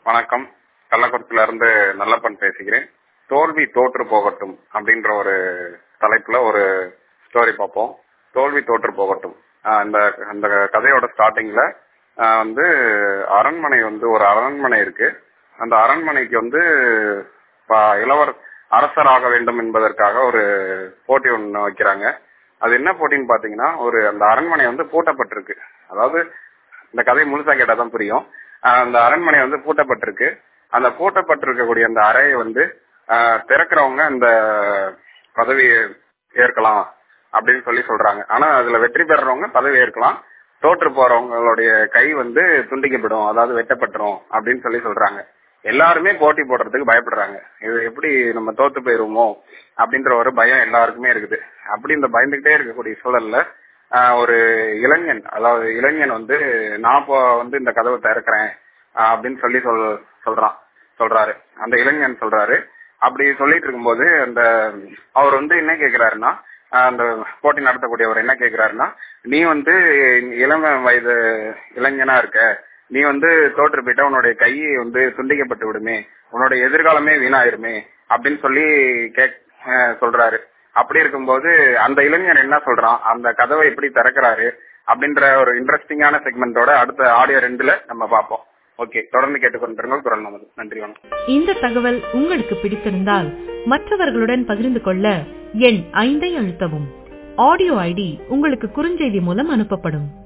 வணக்கம் கள்ளக்குறிச்சியில இருந்து நல்லப்பன் பேசுகிறேன் தோல்வி தோற்று போகட்டும் அப்படின்ற ஒரு தலைப்புல ஒரு ஸ்டோரி பார்ப்போம் தோல்வி தோற்று போகட்டும் ஆஹ் இந்த அந்த கதையோட ஸ்டார்டிங்ல வந்து அரண்மனை வந்து ஒரு அரண்மனை இருக்கு அந்த அரண்மனைக்கு வந்து ப- இளவர் அரசராக வேண்டும் என்பதற்காக ஒரு போட்டி ஒண்ணு வைக்கிறாங்க அது என்ன போட்டின்னு பாத்தீங்கன்னா ஒரு அந்த அரண்மனை வந்து பூட்டப்பட்டிருக்கு அதாவது இந்த கதை முழுசா கேட்டாதான் புரியும் ஆஹ் அந்த அரண்மனை வந்து பூட்டப்பட்டிருக்கு அந்த பூட்டப்பட்டிருக்கக்கூடிய அந்த அறையை வந்து ஆஹ் திறக்கிறவங்க அந்த பதவியை ஏற்கலாம் அப்படின்னு சொல்லி சொல்றாங்க ஆனா அதுல வெற்றி பெறறவங்க பதவி ஏற்கலாம் தோற்று போறவங்களுடைய கை வந்து துண்டிக்கப்படும் அதாவது வெட்டப்பட்டுரும் அப்படின்னு சொல்லி சொல்றாங்க எல்லாருமே போட்டி போடுறதுக்கு பயப்படுறாங்க இது எப்படி நம்ம தோத்து போயிருவோமோ அப்படின்ற ஒரு பயம் எல்லாருக்குமே இருக்குது அப்படி இந்த பயந்துகிட்டே இருக்கக்கூடிய சூழல்ல ஆஹ் ஒரு இளைஞன் அதாவது இளைஞன் வந்து நான் இப்போ வந்து இந்த கதவை திறக்கிறேன் ஆஹ் அப்படின்னு சொல்லி சொல் சொல்றான் சொல்றாரு அந்த இளைஞன் சொல்றாரு அப்படி சொல்லிட்டு இருக்கும்போது அந்த அவர் வந்து என்ன கேக்குறாருன்னா ஆஹ் அந்த போட்டி நடத்தக்கூடியவர் என்ன கேக்குறாருன்னா நீ வந்து இளம வயது இளைஞனா இருக்க நீ வந்து தோற்று போயிட்டா உன்னுடைய கை வந்து துண்டிக்கப்பட்டு விடுமே உன்னுடைய எதிர்காலமே வீணாயிருமே அப்படின்னு சொல்லி கேக் ஆஹ் சொல்றாரு அப்படி இருக்கும்போது அந்த இளைஞர் என்ன சொல்றான் அந்த கதவை எப்படி திறக்கிறாரு அப்படின்ற ஒரு இன்ட்ரெஸ்டிங்கான செக்மெண்டோட அடுத்த ஆடியோ ரெண்டுல நம்ம பார்ப்போம் ஓகே தொடர்ந்து கேட்டுக்கொண்டிருங்கள் குரல் நமது நன்றி வணக்கம் இந்த தகவல் உங்களுக்கு பிடித்திருந்தால் மற்றவர்களுடன் பகிர்ந்து கொள்ள எண் ஐந்தை அழுத்தவும் ஆடியோ ஐடி உங்களுக்கு குறுஞ்செய்தி மூலம் அனுப்பப்படும்